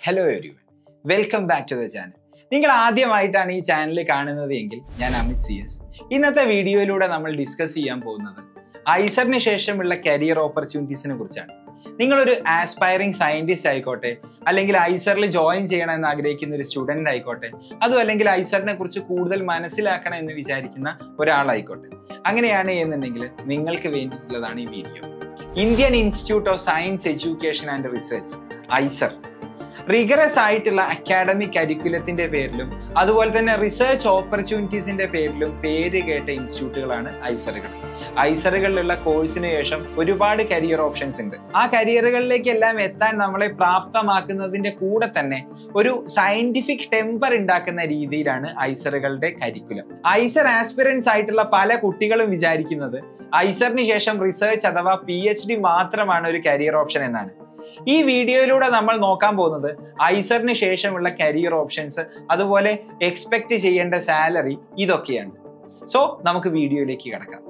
Hello every welcome back to the channel നിങ്ങൾ ആദ്യമായിട്ടാണ് ഈ ചാനൽ കാണുന്നത് എങ്കിൽ ഞാൻ അമിത് സി എസ് ഇന്നത്തെ വീഡിയോയിലൂടെ നമ്മൾ ഡിസ്കസ് ചെയ്യാൻ പോകുന്നത് ഐസറിന് ശേഷമുള്ള കരിയർ ഓപ്പർച്യൂണിറ്റീസിനെ കുറിച്ചാണ് നിങ്ങളൊരു ആസ്പയറിംഗ് സയന്റിസ്റ്റ് ആയിക്കോട്ടെ അല്ലെങ്കിൽ ഐസറിൽ ജോയിൻ ചെയ്യണമെന്ന് ആഗ്രഹിക്കുന്ന ഒരു സ്റ്റുഡൻ്റ് ആയിക്കോട്ടെ അതും അല്ലെങ്കിൽ ഐസറിനെ കുറിച്ച് കൂടുതൽ മനസ്സിലാക്കണം എന്ന് വിചാരിക്കുന്ന ഒരാളായിക്കോട്ടെ അങ്ങനെയാണ് എന്നുണ്ടെങ്കിൽ നിങ്ങൾക്ക് വേണ്ടിയിട്ടുള്ളതാണ് ഈ video Indian institute of science education and research IISER rigorous ആയിട്ടുള്ള അക്കാഡമിക് കരിക്കുലത്തിന്റെ പേരിലും അതുപോലെ തന്നെ റിസർച്ച് ഓപ്പർച്യൂണിറ്റീസിന്റെ പേരിലും പേര് കേട്ട ഇൻസ്റ്റിറ്റ്യൂട്ടുകളാണ് ഐസറുകൾ ഐസറുകളിലുള്ള കോഴ്സിന് ശേഷം ഒരുപാട് കരിയർ ഓപ്ഷൻസ് ഉണ്ട് ആ കരിയറുകളിലേക്കെല്ലാം എത്താൻ നമ്മളെ പ്രാപ്തമാക്കുന്നതിന്റെ കൂടെ തന്നെ ഒരു സയന്റിഫിക് ടെമ്പർ ഉണ്ടാക്കുന്ന രീതിയിലാണ് ഐസറുകളുടെ കരിക്കുലം ഐസർ ആസ്പിറൻസ് ആയിട്ടുള്ള പല കുട്ടികളും വിചാരിക്കുന്നത് ഐസറിന് ശേഷം റിസർച്ച് അഥവാ പി എച്ച് ഡി മാത്രമാണ് ഒരു കരിയർ ഓപ്ഷൻ എന്നാണ് ഈ വീഡിയോയിലൂടെ നമ്മൾ നോക്കാൻ പോകുന്നത് ഐസറിന് ശേഷമുള്ള കരിയർ ഓപ്ഷൻസ് അതുപോലെ എക്സ്പെക്ട് ചെയ്യേണ്ട സാലറി ഇതൊക്കെയാണ് സോ നമുക്ക് വീഡിയോയിലേക്ക് കിടക്കാം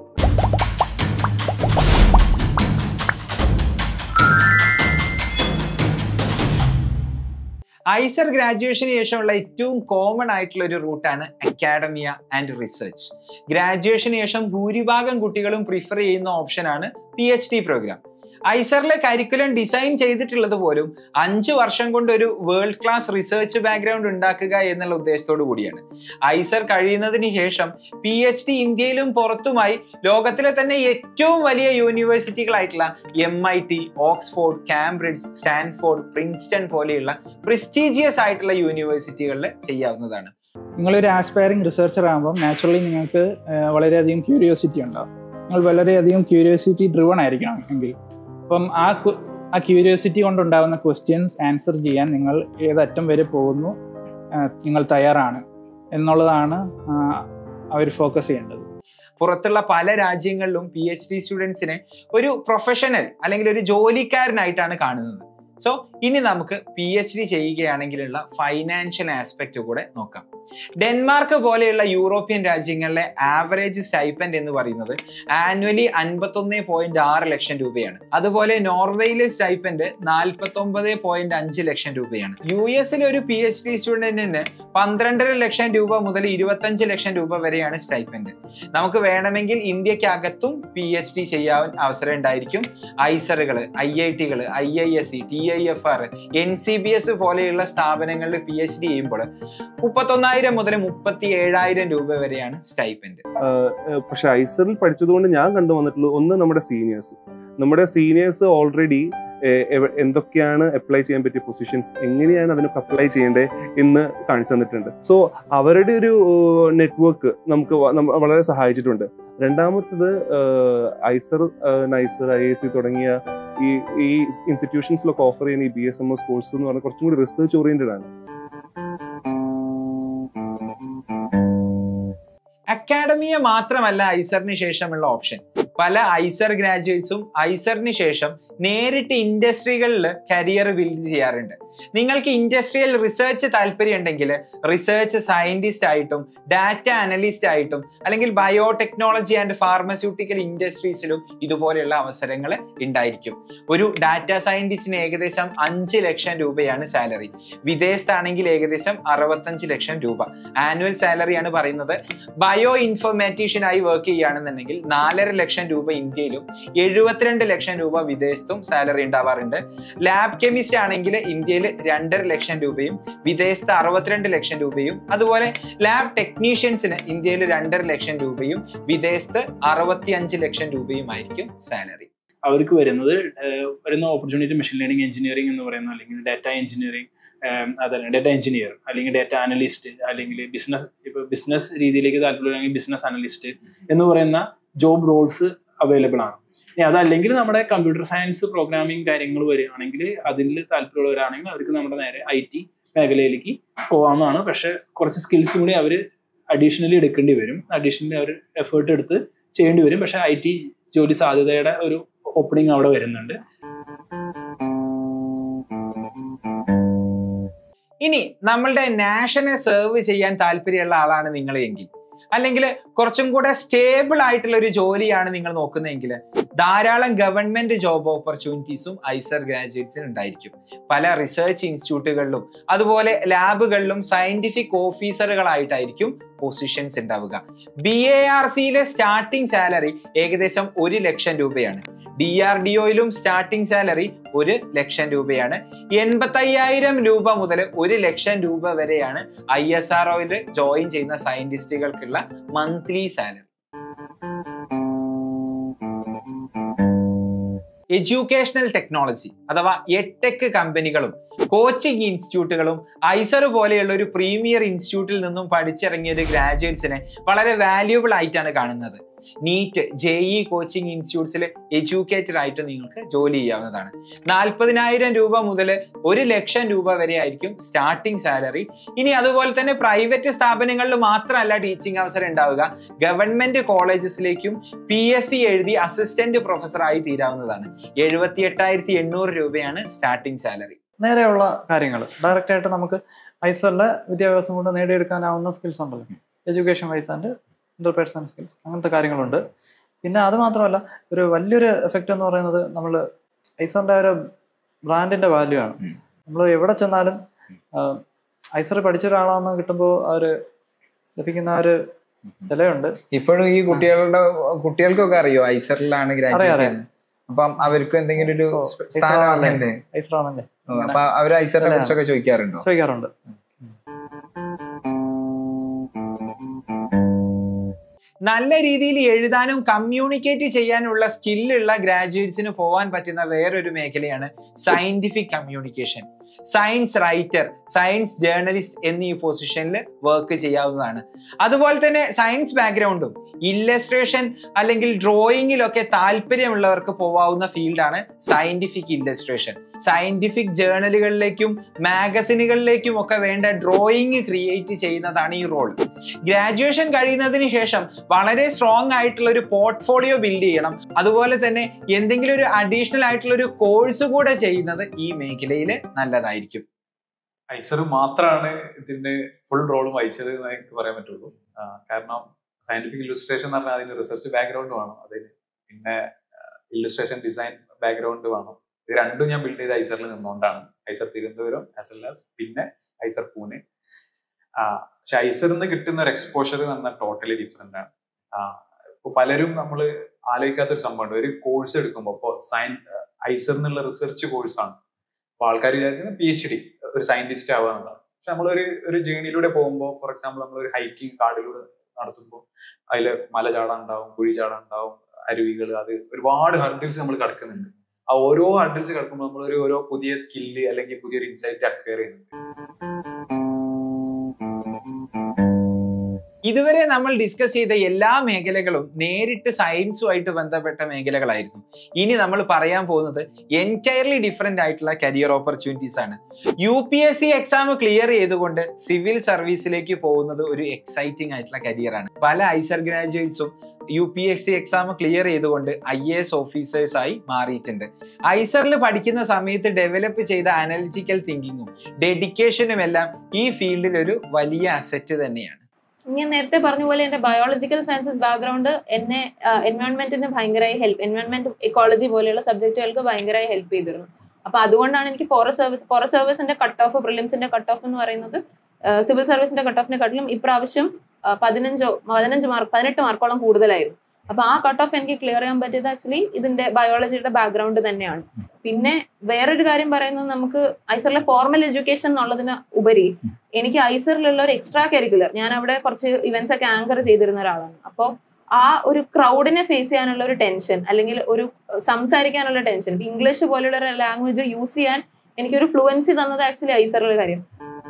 ഐസർ ഗ്രാജുവേഷന് ശേഷമുള്ള ഏറ്റവും കോമൺ ആയിട്ടുള്ള ഒരു റൂട്ടാണ് അക്കാഡമിയ ആൻഡ് റിസർച്ച് ഗ്രാജുവേഷന് ശേഷം ഭൂരിഭാഗം കുട്ടികളും പ്രിഫർ ചെയ്യുന്ന ഓപ്ഷനാണ് പി എച്ച് ഡി പ്രോഗ്രാം ഐസറിലെ കരിക്കുലം ഡിസൈൻ ചെയ്തിട്ടുള്ളത് പോലും അഞ്ച് വർഷം കൊണ്ട് ഒരു വേൾഡ് ക്ലാസ് റിസർച്ച് ബാക്ക്ഗ്രൗണ്ട് ഉണ്ടാക്കുക എന്നുള്ള ഉദ്ദേശത്തോടു കൂടിയാണ് ഐസർ കഴിയുന്നതിന് ശേഷം പി എച്ച് ഡി ഇന്ത്യയിലും പുറത്തുമായി ലോകത്തിലെ തന്നെ ഏറ്റവും വലിയ യൂണിവേഴ്സിറ്റികളായിട്ടുള്ള M I T Oxford Cambridge Stanford Princeton പോലെയുള്ള പ്രിസ്റ്റീജിയസ് ആയിട്ടുള്ള യൂണിവേഴ്സിറ്റികളിൽ ചെയ്യാവുന്നതാണ് നിങ്ങളൊരു ആസ്പയറിംഗ് റിസർച്ചർ ആകുമ്പോൾ നാച്ചുറലി നിങ്ങൾക്ക് ആ, വളരെയധികം ക്യൂരിയോസിറ്റി ഉണ്ടാവും നിങ്ങൾ വളരെയധികം ക്യൂരിയോസിറ്റി ഡ്രിവൺ ആയിരിക്കണം എങ്കിൽ അപ്പം ആ കു- ആ ക്യൂരിയോസിറ്റി കൊണ്ടുണ്ടാകുന്ന ക്വസ്റ്റ്യൻസ് ആൻസർ ചെയ്യാൻ നിങ്ങൾ ഏതറ്റം വരെ പോകുന്നു ആ, നിങ്ങൾ തയ്യാറാണ് എന്നുള്ളതാണ് അവർ ഫോക്കസ് ചെയ്യേണ്ടത് പുറത്തുള്ള പല രാജ്യങ്ങളിലും പി എച്ച് ഡി സ്റ്റുഡൻസിനെ ഒരു പ്രൊഫഷണൽ അല്ലെങ്കിൽ ഒരു ജോലിക്കാരനായിട്ടാണ് കാണുന്നത് സോ ഇനി നമുക്ക് പി എച്ച് ഡി ചെയ്യുകയാണെങ്കിലുള്ള ഫൈനാൻഷ്യൽ ആസ്പെക്ട് കൂടെ നോക്കാം ഡെൻമാർക്ക് പോലെയുള്ള യൂറോപ്യൻ രാജ്യങ്ങളിലെ ആവറേജ് സ്റ്റൈപ്പൻഡ് എന്ന് പറയുന്നത് ആനുവലി അൻപത്തൊന്ന് പോയിന്റ് ആറ് ലക്ഷം രൂപയാണ് അതുപോലെ നോർവേയിലെ സ്റ്റൈപ്പൻഡ് നാൽപ്പത്തി ഒമ്പത് പോയിന്റ് അഞ്ച് ലക്ഷം രൂപയാണ് യു എസിലെ ഒരു പി എച്ച് ഡി സ്റ്റുഡന്റിന് പന്ത്രണ്ടര ലക്ഷം രൂപ മുതൽ ഇരുപത്തഞ്ച് ലക്ഷം രൂപ വരെയാണ് സ്റ്റൈപ്പൻഡ് നമുക്ക് വേണമെങ്കിൽ ഇന്ത്യക്കകത്തും പി എച്ച് ഡി ചെയ്യാൻ അവസരം ഉണ്ടായിരിക്കും ഐസറുകൾ ഐ ഐ ടികൾ I I S C T I F R N C B S പോലെയുള്ള സ്ഥാപനങ്ങളിൽ പി എച്ച് ഡി ചെയ്യുമ്പോൾ മുപ്പത്തൊന്നായിരം മുതൽ മുപ്പത്തി ഏഴായിരം രൂപ വരെയാണ് സ്റ്റൈപ്പൻഡ് ഏഹ് പക്ഷെ ഐസറിൽ പഠിച്ചതുകൊണ്ട് ഞാൻ കണ്ടു വന്നിട്ടുള്ളത് ഒന്ന് നമ്മുടെ സീനിയേഴ്സ് നമ്മുടെ സീനിയേഴ്സ് ഓൾറെഡി എന്തൊക്കെയാണ് അപ്ലൈ ചെയ്യാൻ പറ്റിയ പൊസിഷൻസ് എങ്ങനെയാണ് അതിനൊക്കെ അപ്ലൈ ചെയ്യേണ്ടത് എന്ന് കാണിച്ചു തന്നിട്ടുണ്ട് സോ അവരുടെ ഒരു നെറ്റ്വർക്ക് നമുക്ക് വ- നമ്മ- വളരെ സഹായിച്ചിട്ടുണ്ട് രണ്ടാമത്തത് ഏഹ് ഐസർ ഏഹ് നൈസർ ഐ എസ് സി തുടങ്ങിയ ഈ ഈ ഇൻസ്റ്റിറ്റ്യൂഷൻസിലൊക്കെ ഓഫർ ചെയ്യുന്ന ഈ B S M S course എന്ന് പറഞ്ഞാൽ കുറച്ചും കൂടി റിസർച്ച് ഓറിയന്റഡ് ആണ് അക്കാഡമിയ മാത്രമല്ല ഐസറിന് ശേഷമുള്ള ഓപ്ഷൻ പല ഐസർ ഗ്രാജുവേറ്റ്സും ഐസറിന് ശേഷം നേരിട്ട് ഇൻഡസ്ട്രികളിൽ കരിയർ ബിൽഡ് ചെയ്യാറുണ്ട് നിങ്ങൾക്ക് ഇൻഡസ്ട്രിയൽ റിസർച്ച് താല്പര്യം ഉണ്ടെങ്കിൽ റിസർച്ച് സയന്റിസ്റ്റ് ആയിട്ടും ഡാറ്റ അനലിസ്റ്റ് ആയിട്ടും അല്ലെങ്കിൽ ബയോടെക്നോളജി ആൻഡ് ഫാർമസ്യൂട്ടിക്കൽ ഇൻഡസ്ട്രീസിലും ഇതുപോലെയുള്ള അവസരങ്ങൾ ഉണ്ടായിരിക്കും ഒരു ഡാറ്റ സയന്റിസ്റ്റിന് ഏകദേശം അഞ്ച് ലക്ഷം രൂപയാണ് സാലറി വിദേശത്താണെങ്കിൽ ഏകദേശം അറുപത്തഞ്ച് ലക്ഷം രൂപ ആനുവൽ സാലറിയാണ് പറയുന്നത് ബയോ ഇൻഫോർമാറ്റീഷ്യൻ ആയി വർക്ക് ചെയ്യുകയാണെന്നുണ്ടെങ്കിൽ നാലര ലക്ഷം രൂപ ഇന്ത്യയിലും എഴുപത്തിരണ്ട് ലക്ഷം രൂപ വിദേശത്തും സാലറി ഉണ്ടാവാറുണ്ട് ലാബ് കെമിസ്റ്റ് ആണെങ്കിൽ ഇന്ത്യയിൽ രണ്ടര ലക്ഷം രൂപയും വിദേശത്ത് അറുപത്തിരണ്ട് ലക്ഷം രൂപയും അതുപോലെ ലാബ് ടെക്നീഷ്യൻസിന് ഇന്ത്യയിൽ രണ്ടര ലക്ഷം രൂപയും വിദേശത്ത് അറുപത്തിയഞ്ച് ലക്ഷം രൂപയുമായിരിക്കും സാലറി അവർക്ക് വരുന്നത് ഏഹ്, വരുന്ന ഓപ്പർച്യൂണിറ്റി മെഷീൻ ലേണിംഗ് എഞ്ചിനീയറിംഗ് എന്ന് പറയുന്ന അല്ലെങ്കിൽ ഡാറ്റ എഞ്ചിനീയറിംഗ് അതല്ല ഡാറ്റ എഞ്ചിനീയർ അല്ലെങ്കിൽ ഡാറ്റ അനലിസ്റ്റ് അല്ലെങ്കിൽ ബിസിനസ് ഇപ്പൊ ബിസിനസ് രീതിയിലേക്ക് താല്പര്യമുണ്ടെങ്കിൽ ബിസിനസ് അനലിസ്റ്റ് എന്ന് പറയുന്ന ജോബ് റോൾസ് അവൈലബിൾ ആണ് ഇനി അതല്ലെങ്കിൽ നമ്മുടെ കമ്പ്യൂട്ടർ സയൻസ് പ്രോഗ്രാമിംഗ് കാര്യങ്ങൾ വരികയാണെങ്കിൽ അതിൽ താല്പര്യമുള്ളവരാണെങ്കിൽ അവർക്ക് നമ്മുടെ നേരെ ഐ ടി മേഖലയിലേക്ക് പോകാവുന്നതാണ് പക്ഷെ കുറച്ച് സ്കിൽസും കൂടി അവർ അഡീഷണലി എടുക്കേണ്ടി വരും അഡീഷണലി അവർ എഫേർട്ട് എടുത്ത് ചെയ്യേണ്ടി വരും പക്ഷെ ഐ ടി ജോലി സാധ്യതയുടെ ഒരു ഓപ്പണിംഗ് അവിടെ വരുന്നുണ്ട് ഇനി നമ്മളുടെ നാഷനെ സെർവ് ചെയ്യാൻ താല്പര്യമുള്ള ആളാണ് നിങ്ങൾ എങ്കിൽ അല്ലെങ്കിൽ കുറച്ചും കൂടെ സ്റ്റേബിൾ ആയിട്ടുള്ള ഒരു ജോലിയാണ് നിങ്ങൾ നോക്കുന്നതെങ്കിൽ ധാരാളം ഗവൺമെന്റ് ജോബ് ഓപ്പർച്യൂണിറ്റീസും ഐസർ ഗ്രാജുവേറ്റ്സിന് ഉണ്ടായിരിക്കും പല റിസർച്ച് ഇൻസ്റ്റിറ്റ്യൂട്ടുകളിലും അതുപോലെ ലാബുകളിലും സയന്റിഫിക് ഓഫീസറുകളായിട്ടായിരിക്കും പൊസിഷൻസ് ഉണ്ടാവുക ബി എ ആർ സിയിലെ സ്റ്റാർട്ടിംഗ് സാലറി ഏകദേശം ഒരു ലക്ഷം രൂപയാണ് ഡി ആർ ഡി ഒയിലും സ്റ്റാർട്ടിംഗ് സാലറി ഒരു ലക്ഷം രൂപയാണ് എൺപത്തയ്യായിരം രൂപ മുതൽ ഒരു ലക്ഷം രൂപ വരെയാണ് ഐ എസ് ആർ ഒയിൽ ജോയിൻ ചെയ്യുന്ന സയന്റിസ്റ്റുകൾക്കുള്ള മന്ത്ലി സാലറി എഡ്യൂക്കേഷണൽ ടെക്നോളജി അഥവാ എട്ടെക് കമ്പനികളും കോച്ചിങ് ഇൻസ്റ്റിറ്റ്യൂട്ടുകളും ഐസർ പോലെയുള്ള ഒരു പ്രീമിയർ ഇൻസ്റ്റിറ്റ്യൂട്ടിൽ നിന്നും പഠിച്ചിറങ്ങിയ ഒരു ഗ്രാജുവേറ്റ്സിനെ വളരെ വാല്യൂബിൾ ആയിട്ടാണ് കാണുന്നത് നീറ്റ് ജെ ഇ കോച്ചിങ് ഇൻസ്റ്റിറ്റ്യൂട്ട്സിൽ എഡ്യൂക്കേറ്റഡ് ആയിട്ട് നിങ്ങൾക്ക് ജോലി ചെയ്യാവുന്നതാണ് നാൽപ്പതിനായിരം രൂപ മുതൽ ഒരു ലക്ഷം രൂപ വരെ ആയിരിക്കും സ്റ്റാർട്ടിംഗ് സാലറി ഇനി അതുപോലെ തന്നെ പ്രൈവറ്റ് സ്ഥാപനങ്ങളിൽ മാത്രമല്ല ടീച്ചിങ് അവസരം ഉണ്ടാവുക ഗവൺമെന്റ് കോളേജസിലേക്കും പി എസ് സി എഴുതി അസിസ്റ്റന്റ് പ്രൊഫസറായി തീരാവുന്നതാണ് എഴുപത്തി എട്ടായിരത്തി എണ്ണൂറ് രൂപയാണ് സ്റ്റാർട്ടിംഗ് സാലറി നേരെയുള്ള കാര്യങ്ങൾ ഡയറക്റ്റ് ആയിട്ട് നമുക്ക് ഐസറിലെ വിദ്യാഭ്യാസം കൊണ്ട് നേടിയെടുക്കാനാവുന്ന സ്കിൽസ് ഉണ്ടല്ലോ education wise and interpersonal skills അങ്ങനത്തെ കാര്യങ്ങളുണ്ട് പിന്നെ അത് മാത്രമല്ല ഒരു വലിയൊരു എഫക്റ്റ് എന്ന് പറയുന്നത് നമ്മൾ ഐസറിന്റെ ഒരു ബ്രാൻഡിന്റെ വാല്യൂ ആണ് ഉം. നമ്മൾ എവിടെ ചെന്നാലും ഐസർ പഠിച്ച ഒരാളാന്ന് കിട്ടുമ്പോൾ ആ ഒരു ലഭിക്കുന്ന ആ ഒരു വിലയുണ്ട് ഇപ്പോഴും ഈ കുട്ടികളുടെ കുട്ടികൾക്കൊക്കെ അറിയോ ഐസറിലാണ് അറിയാം, ഗ്രാജുവേറ്റ് അറിയാം. ചെയ്യുന്നത് അപ്പം അവർക്ക് എന്തെങ്കിലും ഒരു ഓ, സ്ഥാനം ഐസറാണല്ലേ? അങ്ങനെയുണ്ട് ഐസറാണല്ലേ അപ്പൊ അവർ ഐസറിനെ അല്ലേ? കുറിച്ചൊക്കെ ചോദിക്കാറുണ്ടോ ചോദിക്കാറുണ്ട് നല്ല രീതിയിൽ എഴുതാനും കമ്മ്യൂണിക്കേറ്റ് ചെയ്യാനുള്ള സ്കില്ലുള്ള ഗ്രാജുവേറ്റ്സിന് പോകാൻ പറ്റുന്ന വേറൊരു മേഖലയാണ് scientific communication science writer science journalist എന്നീ പൊസിഷനിൽ വർക്ക് ചെയ്യാവുന്നതാണ് അതുപോലെ തന്നെ സയൻസ് ബാക്ക്ഗ്രൗണ്ടും ഇല്ലസ്ട്രേഷൻ അല്ലെങ്കിൽ ഡ്രോയിങ്ങിലൊക്കെ താല്പര്യമുള്ളവർക്ക് പോവാവുന്ന ഫീൽഡാണ് സയന്റിഫിക് ഇല്ലസ്ട്രേഷൻ സയന്റിഫിക് ജേർണലുകളിലേക്കും മാഗസിനുകളിലേക്കും ഒക്കെ വേണ്ട ഡ്രോയിങ് ക്രിയേറ്റ് ചെയ്യുന്നതാണ് ഈ റോൾ ഗ്രാജുവേഷൻ കഴിയുന്നതിന് ശേഷം വളരെ സ്ട്രോങ് ആയിട്ടുള്ള ഒരു പോർട്ട്ഫോളിയോ ബിൽഡ് ചെയ്യണം അതുപോലെ തന്നെ എന്തെങ്കിലും ഒരു അഡീഷണൽ ആയിട്ടുള്ള ഒരു കോഴ്സ് കൂടെ ചെയ്യുന്നത് ഈ മേഖലയിൽ നല്ലതായിരിക്കും ഐസർ മാത്രമാണ് ഇതിന്റെ ഫുൾ റോളും വഹിച്ചത് എന്ന് എനിക്ക് പറയാൻ പറ്റുള്ളൂ ആ, കാരണം സയന്റിഫിക് ഇല്ലുസ്ട്രേഷൻ എന്ന് പറഞ്ഞാൽ അതിന് റിസർച്ച് ബാക്ക്ഗ്രൗണ്ട് വേണം അതിന് പിന്നെ ഇല്ലുസ്ട്രേഷൻ ഡിസൈൻ ബാക്ക്ഗ്രൗണ്ട് വേണം ഇത് രണ്ടും ഞാൻ ബിൽഡ് ചെയ്ത ഐസറിൽ നിന്നുകൊണ്ടാണ് IISER Thiruvananthapuram as well as പിന്നെ ഐസർ പൂനെ ആ, പക്ഷെ ഐസറിൽ നിന്ന് കിട്ടുന്ന ഒരു എക്സ്പോഷർ എന്ന് പറഞ്ഞാൽ ടോട്ടലി ഡിഫറെന്റ് ആണ് ഇപ്പൊ പലരും നമ്മൾ ആലോചിക്കാത്തൊരു സംഭവമുണ്ട് ഒരു കോഴ്സ് എടുക്കുമ്പോൾ ഇപ്പോൾ സയൻ ഐസർ എന്നുള്ള റിസർച്ച് കോഴ്സാണ് അപ്പൊ ആൾക്കാർ വിചാരിക്കുന്നത് പി എച്ച് ഡി ഒരു സയന്റിസ്റ്റ് ആവുക എന്നുള്ളതാണ് പക്ഷെ നമ്മളൊരു ഒരു ജേണിയിലൂടെ പോകുമ്പോൾ ഫോർ എക്സാമ്പിൾ നമ്മൾ ഒരു ഹൈക്കിംഗ് കാടിലൂടെ നടത്തുമ്പോൾ അതിൽ മല ചാടാൻ ഉണ്ടാവും കുഴി ചാടാൻ ഉണ്ടാവും അരുവികൾ അത് ഒരുപാട് ഹർഡിൽസ് നമ്മൾ കടക്കുന്നുണ്ട് ആ ഓരോ ഹർഡിൽസ് കിടക്കുമ്പോൾ നമ്മൾ ഒരു ഓരോ പുതിയ സ്കില്ല് അല്ലെങ്കിൽ പുതിയൊരു ഇൻസൈറ്റ് അക്വയർ ചെയ്യുന്നുണ്ട് ഇതുവരെ നമ്മൾ ഡിസ്കസ് ചെയ്ത എല്ലാ മേഖലകളും നേരിട്ട് സയൻസുമായിട്ട് ബന്ധപ്പെട്ട മേഖലകളായിരുന്നു ഇനി നമ്മൾ പറയാൻ പോകുന്നത് എൻറ്റയർലി ഡിഫറെന്റ് ആയിട്ടുള്ള കരിയർ ഓപ്പർച്യൂണിറ്റീസ് ആണ് U P S C exam clear ചെയ്തുകൊണ്ട് സിവിൽ സർവീസിലേക്ക് പോകുന്നത് ഒരു എക്സൈറ്റിംഗ് ആയിട്ടുള്ള കരിയർ ആണ് പല ഐസർ ഗ്രാജുവേറ്റ്സും U P S C exam clear ചെയ്തുകൊണ്ട് ഐ എ എസ് ഓഫീസേഴ്സ് ആയി മാറിയിട്ടുണ്ട് ഐസറിൽ പഠിക്കുന്ന സമയത്ത് ഡെവലപ്പ് ചെയ്ത അനലിറ്റിക്കൽ തിങ്കിങ്ങും ഡെഡിക്കേഷനും എല്ലാം ഈ ഫീൽഡിൽ ഒരു വലിയ അസറ്റ് തന്നെയാണ് ഞാൻ നേരത്തെ പറഞ്ഞ പോലെ എന്റെ ബയോളജിക്കൽ സയൻസസ് ബാക്ക്ഗ്രൗണ്ട് എന്നെ എൻവയോൺമെന്റിന് ഭയങ്കരമായി ഹെൽപ്പ് എൻവയോൺമെന്റ് ഇക്കോളജി പോലെയുള്ള സബ്ജക്റ്റുകൾക്ക് ഭയങ്കരമായി ഹെൽപ്പ് ചെയ്തിരുന്നു അപ്പൊ അതുകൊണ്ടാണ് എനിക്ക് ഫോറസ്റ്റ് സർവീസ് ഫോറസ്റ്റ് സർവീസിന്റെ കട്ട് ഓഫ് പ്രിലിംസിന്റെ കട്ട് ഓഫ് എന്ന് പറയുന്നത് സിവിൽ സർവീസിന്റെ കട്ട് ഓഫിനെക്കാട്ടിലും ഇപ്രാവശ്യം ആ, പതിനഞ്ചോ പതിനഞ്ച് മാർക്ക് പതിനെട്ട് മാർക്കോളം കൂടുതലായിരുന്നു അപ്പൊ ആ കട്ട് ഓഫ് എനിക്ക് ക്ലിയർ ചെയ്യാൻ പറ്റിയത് ആക്ച്വലി ഇതിന്റെ ബയോളജിയുടെ ബാക്ക്ഗ്രൗണ്ട് തന്നെയാണ് പിന്നെ വേറൊരു കാര്യം പറയുന്നത് നമുക്ക് ഐസറിലെ ഫോർമൽ എഡ്യൂക്കേഷൻ എന്നുള്ളതിന് ഉപരി എനിക്ക് ഐസറിലുള്ള ഒരു എക്സ്ട്രാ കരിക്കുലർ ഞാൻ അവിടെ കുറച്ച് ഇവന്റ്സ് ഒക്കെ ആങ്കർ ചെയ്തിരുന്ന ഒരാളാണ് അപ്പോൾ ആ ഒരു ക്രൗഡിനെ ഫേസ് ചെയ്യാനുള്ള ഒരു ടെൻഷൻ അല്ലെങ്കിൽ ഒരു സംസാരിക്കാനുള്ള ടെൻഷൻ ഇപ്പൊ ഇംഗ്ലീഷ് പോലുള്ള ഒരു ലാംഗ്വേജ് യൂസ് ചെയ്യാൻ എനിക്കൊരു ഫ്ലുവൻസി തന്നത് ആക്ച്വലി ഐസറിലെ കാര്യം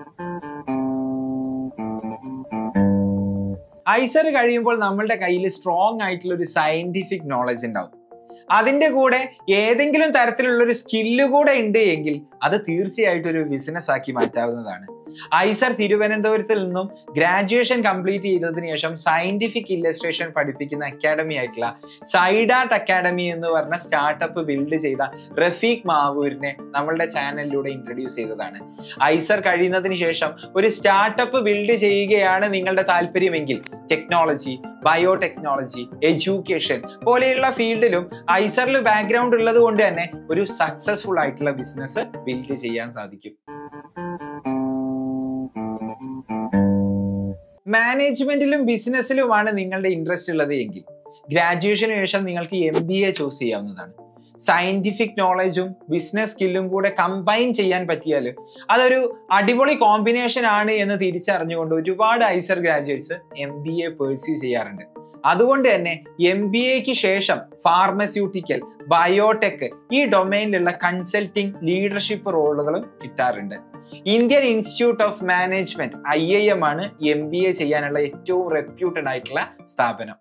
ഐസർ കഴിയുമ്പോൾ നമ്മളുടെ കയ്യിൽ സ്ട്രോങ് ആയിട്ടുള്ള ഒരു സയന്റിഫിക് നോളജ് ഉണ്ടാവും അതിന്റെ കൂടെ ഏതെങ്കിലും തരത്തിലുള്ള ഒരു സ്കില്ല് കൂടെ ഉണ്ട് എങ്കിൽ അത് തീർച്ചയായിട്ടും ഒരു ബിസിനസ് ആക്കി മാറ്റാവുന്നതാണ് ഐസർ തിരുവനന്തപുരത്തിൽ നിന്നും ഗ്രാജുവേഷൻ കംപ്ലീറ്റ് ചെയ്തതിനു ശേഷം സയന്റിഫിക് ഇല്ലസ്ട്രേഷൻ പഠിപ്പിക്കുന്ന അക്കാഡമി ആയിട്ടുള്ള സൈഡാർട്ട് അക്കാഡമി എന്ന് പറഞ്ഞ സ്റ്റാർട്ടപ്പ് ബിൽഡ് ചെയ്ത റഫീഖ് മാവൂരിനെ നമ്മളുടെ ചാനലിലൂടെ ഇൻട്രൊഡ്യൂസ് ചെയ്തതാണ് ഐസർ കഴിയുന്നതിന് ശേഷം ഒരു സ്റ്റാർട്ടപ്പ് ബിൽഡ് ചെയ്യുകയാണ് നിങ്ങളുടെ താല്പര്യമെങ്കിൽ ടെക്നോളജി ബയോടെക്നോളജി എഡ്യൂക്കേഷൻ പോലെയുള്ള ഫീൽഡിലും ഐസറിൽ ബാക്ക്ഗ്രൗണ്ട് ഉള്ളത് കൊണ്ട് തന്നെ ഒരു സക്സസ്ഫുൾ ആയിട്ടുള്ള ബിസിനസ് ബിൽഡ് ചെയ്യാൻ സാധിക്കും മാനേജ്മെന്റിലും ബിസിനസ്സിലുമാണ് നിങ്ങളുടെ ഇൻട്രസ്റ്റ് ഉള്ളത് എങ്കിൽ ഗ്രാജുവേഷന് ശേഷം നിങ്ങൾക്ക് എം ബി എ ചൂസ് ചെയ്യാവുന്നതാണ് സയന്റിഫിക് നോളജും ബിസിനസ് സ്കില്ലും കൂടെ കമ്പൈൻ ചെയ്യാൻ പറ്റിയാൽ അതൊരു അടിപൊളി കോമ്പിനേഷൻ ആണ് എന്ന് തിരിച്ചറിഞ്ഞുകൊണ്ട് ഒരുപാട് IISER graduates M B A pursue ചെയ്യാറുണ്ട് അതുകൊണ്ട് തന്നെ എം ബി എക്ക് ശേഷം ഫാർമസ്യൂട്ടിക്കൽ ബയോടെക് ഈ ഡൊമൈനിലുള്ള കൺസൾട്ടിംഗ് ലീഡർഷിപ്പ് റോളുകളും കിട്ടാറുണ്ട് Indian institute of management I I M ആണ് എം ബി എ ചെയ്യാനുള്ള ഏറ്റവും റെപ്യൂട്ടഡ് ആയിട്ടുള്ള സ്ഥാപനം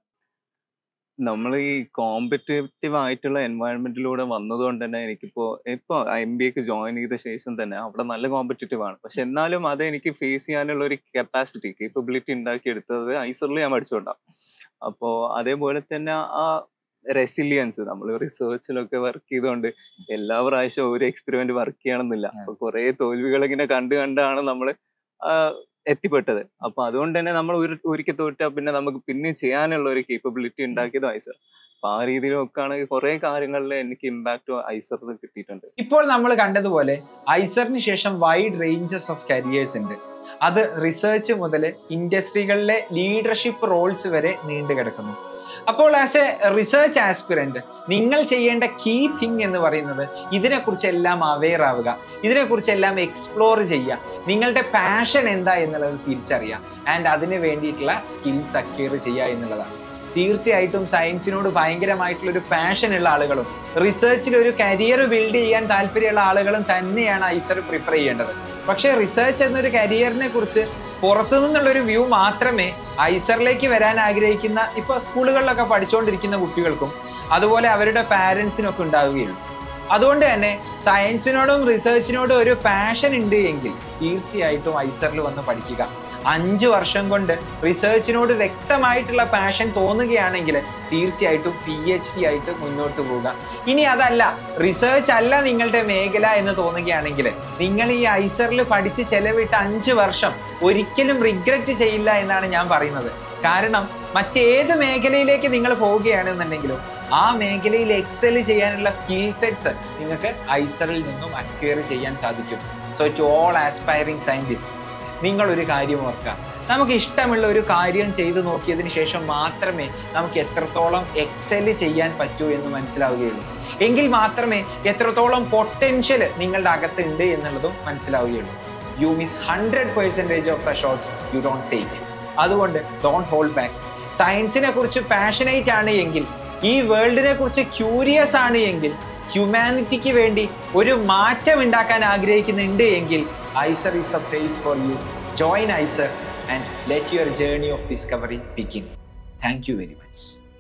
നമ്മൾ ഈ കോമ്പറ്റേറ്റീവ് ആയിട്ടുള്ള എൻവയൺമെന്റിലൂടെ വന്നതുകൊണ്ട് തന്നെ എനിക്കിപ്പോ ഇപ്പൊ എം ബി എക്ക് ജോയിൻ ചെയ്ത ശേഷം തന്നെ അവിടെ നല്ല കോമ്പറ്റേറ്റീവ് ആണ് പക്ഷെ എന്നാലും അത് എനിക്ക് ഫേസ് ചെയ്യാനുള്ള ഒരു കപ്പാസിറ്റി കേപ്പബിലിറ്റി ഉണ്ടാക്കിയെടുത്തത് ഐസറിൽ ഞാൻ പഠിച്ചുകൊണ്ടാണ് അപ്പോ അതേപോലെ തന്നെ ആ റെസിലിയൻസ് നമ്മൾ റിസർച്ചിലൊക്കെ വർക്ക് ചെയ്തുകൊണ്ട് എല്ലാ പ്രാവശ്യവും ഒരു എക്സ്പെരിമെന്റ് വർക്ക് ചെയ്യണമെന്നില്ല അപ്പൊ കുറെ തോൽവികൾ ഇങ്ങനെ കണ്ടു കണ്ടാണ് നമ്മൾ എത്തിപ്പെട്ടത് അപ്പൊ അതുകൊണ്ട് തന്നെ നമ്മൾ ഒരു ഒരിക്കൽ തോറ്റാ പിന്നെ നമുക്ക് പിന്നെ ചെയ്യാനുള്ള ഒരു കേപ്പബിലിറ്റി ഉണ്ടാക്കിയത് ഐസർ അപ്പൊ ആ രീതിയിലൊക്കെയാണ് കുറെ കാര്യങ്ങളിൽ എനിക്ക് ഇമ്പാക്ട് ഐസർ കിട്ടിയിട്ടുണ്ട് ഇപ്പോൾ നമ്മൾ കണ്ടതുപോലെ ഐസറിന് ശേഷം വൈഡ് റേഞ്ചസ് ഓഫ് കരിയേഴ്സ് ഉണ്ട് അത് റിസർച്ച് മുതൽ ഇൻഡസ്ട്രികളിലെ ലീഡർഷിപ്പ് റോൾസ് വരെ നീണ്ടു കിടക്കുന്നു അപ്പോൾ ആസ് എ റിസർച്ച് ആസ്പിറന്റ് നിങ്ങൾ ചെയ്യേണ്ട കീ തിങ് എന്ന് പറയുന്നത് ഇതിനെക്കുറിച്ചെല്ലാം അവെയർ ആവുക ഇതിനെക്കുറിച്ചെല്ലാം എക്സ്പ്ലോർ ചെയ്യുക നിങ്ങളുടെ പാഷൻ എന്താ എന്നുള്ളത് തിരിച്ചറിയുക ആൻഡ് അതിന് വേണ്ടിയിട്ടുള്ള സ്കിൽസ് അക്വയർ ചെയ്യുക എന്നുള്ളതാണ് തീർച്ചയായിട്ടും സയൻസിനോട് ഭയങ്കരമായിട്ടുള്ള ഒരു പാഷൻ ഉള്ള ആളുകളും റിസർച്ചിൽ ഒരു കരിയർ ബിൽഡ് ചെയ്യാൻ താല്പര്യമുള്ള ആളുകളും തന്നെയാണ് ഐസർ പ്രിഫർ ചെയ്യേണ്ടത് പക്ഷേ റിസർച്ച് എന്നൊരു കരിയറിനെ കുറിച്ച് പുറത്തു നിന്നുള്ള ഒരു വ്യൂ മാത്രമേ ഐസറിലേക്ക് വരാൻ ആഗ്രഹിക്കുന്ന ഇപ്പൊ സ്കൂളുകളിലൊക്കെ പഠിച്ചുകൊണ്ടിരിക്കുന്ന കുട്ടികൾക്കും അതുപോലെ അവരുടെ പാരൻസിനും ഒക്കെ ഉണ്ടാവുകയുള്ളൂ അതുകൊണ്ട് തന്നെ സയൻസിനോടും റിസർച്ചിനോടും ഒരു പാഷൻ ഉണ്ട് എങ്കിൽ തീർച്ചയായിട്ടും ഐസറിൽ വന്ന് പഠിക്കുക അഞ്ച് വർഷം കൊണ്ട് റിസർച്ചിനോട് വ്യക്തമായിട്ടുള്ള പാഷൻ തോന്നുകയാണെങ്കിൽ തീർച്ചയായിട്ടും പി എച്ച് ഡി ആയിട്ട് മുന്നോട്ട് പോവുക ഇനി അതല്ല റിസർച്ച് അല്ല നിങ്ങളുടെ മേഖല എന്ന് തോന്നുകയാണെങ്കിൽ നിങ്ങൾ ഈ ഐസറിൽ പഠിച്ച് ചെലവിട്ട അഞ്ച് വർഷം ഒരിക്കലും റിഗ്രറ്റ് ചെയ്യില്ല എന്നാണ് ഞാൻ പറയുന്നത് കാരണം മറ്റേത് മേഖലയിലേക്ക് നിങ്ങൾ പോവുകയാണെന്നുണ്ടെങ്കിലും ആ മേഖലയിൽ എക്സൽ ചെയ്യാനുള്ള സ്കിൽ സെറ്റ്സ് നിങ്ങൾക്ക് ഐസറിൽ നിന്നും അക്വയർ ചെയ്യാൻ സാധിക്കും so to all aspiring scientist നിങ്ങൾ ഒരു കാര്യം ഓർക്കുക നമുക്ക് ഇഷ്ടമുള്ള ഒരു കാര്യം ചെയ്തു നോക്കിയതിന് ശേഷം മാത്രമേ നമുക്ക് എത്രത്തോളം എക്സൽ ചെയ്യാൻ പറ്റൂ എന്ന് മനസ്സിലാവുകയുള്ളൂ എങ്കിൽ മാത്രമേ എത്രത്തോളം പൊട്ടൻഷ്യൽ നിങ്ങളുടെ അകത്തുണ്ട് എന്നുള്ളതും മനസ്സിലാവുകയുള്ളൂ you miss hundred percentage of the shots you don't take അതുകൊണ്ട് ഡോണ്ട് ഹോൾഡ് ബാക്ക് സയൻസിനെ കുറിച്ച് പാഷനേറ്റ് ആണ് എങ്കിൽ ഈ വേൾഡിനെ കുറിച്ച് ക്യൂരിയസ് ആണ് എങ്കിൽ ഹ്യൂമാനിറ്റിക്ക് വേണ്ടി ഒരു മാറ്റം ഉണ്ടാക്കാൻ ആഗ്രഹിക്കുന്നുണ്ട് എങ്കിൽ IISER is the place for you join IISER and let your journey of discovery begin thank you very much